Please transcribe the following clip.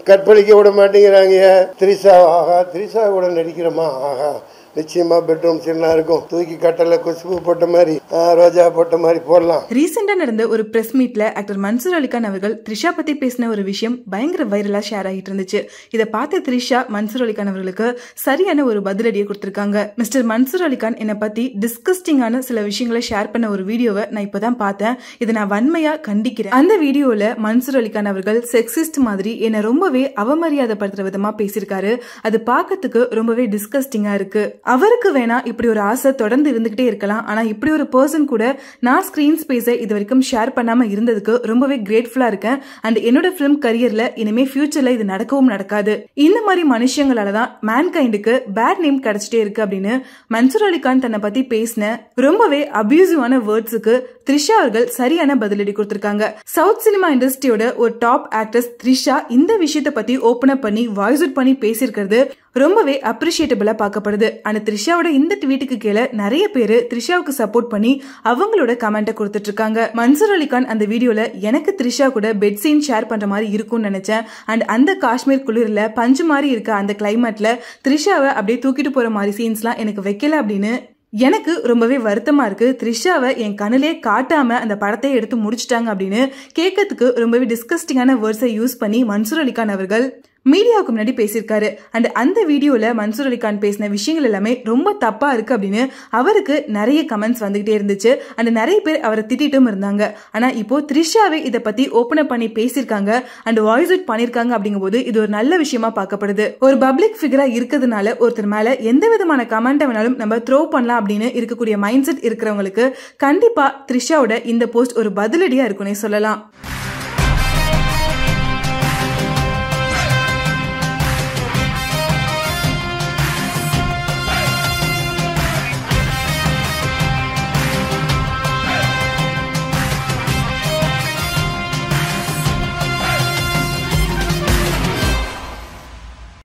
கற்பழிக்க விட மாட்டேங்கிறாங்க திரிசா ஆஹா திரிசா கூட நடிக்கிறோமா ஆஹா நிச்சயமா பெட்ரூம் சின்ன இருக்கும் தூக்கி கட்டல குசுபு போட்ட மாதிரி ஆ, ரோஜா போட்ட மாதிரி போடலாம் ரீசெண்டா நடந்த ஒரு பிரஸ் மீட்ல ஆக்டர் மன்சூர் அலிகான் அவர்கள் த்ரிஷா பத்தி பேசின ஒரு விஷயம் பயங்கர வைரலா ஷேர் ஆகிட்டு இருந்துச்சு இதை பார்த்த த்ரிஷா மன்சூர் அலிகான் அவர்களுக்கு சரியான ஒரு பதிலடியை கொடுத்திருக்காங்க மிஸ்டர் மன்சூர் அலிகான் என்னை பத்தி டிஸ்கஸ்டிங்கான சில விஷயங்களை ஷேர் பண்ண ஒரு வீடியோவை நான் இப்பதான் பார்த்தேன் இதை நான் வன்மையா கண்டிக்கிறேன் அந்த வீடியோல மன்சூர் அலிகான் அவர்கள் செக்ஸிஸ்ட் மாதிரி என்னை ரொம்பவே அவமரியாதைப்படுத்துற விதமா பேசியிருக்காரு அது பார்க்கறதுக்கு ரொம்பவே டிஸ்கஸ்டிங்கா இருக்கு அவருக்கு வேணா இப்படி ஒரு ஆசை தொடர்ந்து இருந்துகிட்டே இருக்கலாம் ஆனா இப்படி ஒரு பர்சன் கூட நான் ஸ்கிரீன் ஸ்பேஸை இது வரைக்கும் ஷேர் பண்ணாம இருந்ததுக்கு ரொம்பவே கிரேட்ஃபுல்லா இருக்கேன் அண்ட் என்னோட ஃபிலிம் கரியர்ல இனிமே ஃபியூச்சர்ல இது நடக்கவும் நடக்காது இந்த மாதிரி மனுஷங்களால தான் மேன்கைண்டுக்கு பேட் நேம் கிடைச்சிட்டே இருக்கு அப்படின்னு மன்சூர் அலிகான் தன்னை பத்தி பேசின ரொம்பவே அபியூசிவான வேர்ட்ஸுக்கு த்ரிஷா அவர்கள் சரியான பதிலடி கொடுத்திருக்காங்க சவுத் சினிமா இண்டஸ்ட்ரியோட ஒரு டாப் ஆக்ட்ரஸ் த்ரிஷா இந்த விஷயத்த பத்தி ஓபன் அப் பண்ணி வாய்ஸ் அவுட் பண்ணி பேசியிருக்கிறது ரொம்பவே அப்ரிஷியேட்டபிளா பார்க்கப்படுது ஆனா த்ரிஷாவோட இந்த ட்வீட்டுக்கு கீழே நிறைய பேரு த்ரிஷாவுக்கு சப்போர்ட் பண்ணி அவங்களோட கமெண்ட்டை கொடுத்துட்டு இருக்காங்க மன்சூர் அலிகான் அந்த வீடியோல எனக்கு த்ரிஷா கூட பெட் சீன் ஷேர் பண்ற மாதிரி இருக்கும்னு நினைச்சேன் அண்ட் அந்த காஷ்மீர் குளிர்ல பஞ்சு மாதிரி இருக்க அந்த கிளைமேட்ல த்ரிஷாவை அப்படியே தூக்கிட்டு போற மாதிரி சீன்ஸ்லாம் எனக்கு வைக்கல அப்படின்னு எனக்கு ரொம்பவே வருத்தமா இருக்கு த்ரிஷாவை என் கண்ணிலே காட்டாம அந்த படத்தை எடுத்து முடிச்சிட்டாங்க அப்படின்னு கேட்கறதுக்கு ரொம்பவே டிஸ்கஸ்டிங்கான வேர்ட்ஸை யூஸ் பண்ணி மன்சூர் அலிகான் அவர்கள் மீடியாவுக்கு முன்னாடி பேசியிருக்காரு அண்ட் அந்த வீடியோல மன்சூர் அலிகான் பேசின விஷயங்கள் எல்லாமே ரொம்ப தப்பா இருக்கு அப்படின்னு அவருக்கு நிறைய கமெண்ட்ஸ் வந்துகிட்டே இருந்துச்சு அண்ட் நிறைய பேர் அவரை திட்டிட்டும் இருந்தாங்க ஆனா இப்போ த்ரிஷாவே இதை பத்தி ஓபன் அப் பண்ணி பேசியிருக்காங்க அண்ட் வாய்ஸ் அவுட் பண்ணிருக்காங்க அப்படிங்கும்போது இது ஒரு நல்ல விஷயமா பார்க்கப்படுது ஒரு பப்ளிக் ஃபிகரா இருக்கிறதுனால ஒருத்தர் மேல எந்த விதமான கமெண்ட் வேணாலும் நம்ம த்ரோ பண்ணலாம் அப்படின்னு இருக்கக்கூடிய மைண்ட் செட் இருக்கிறவங்களுக்கு கண்டிப்பா த்ரிஷாவோட இந்த போஸ்ட் ஒரு பதிலடியா இருக்குன்னே சொல்லலாம்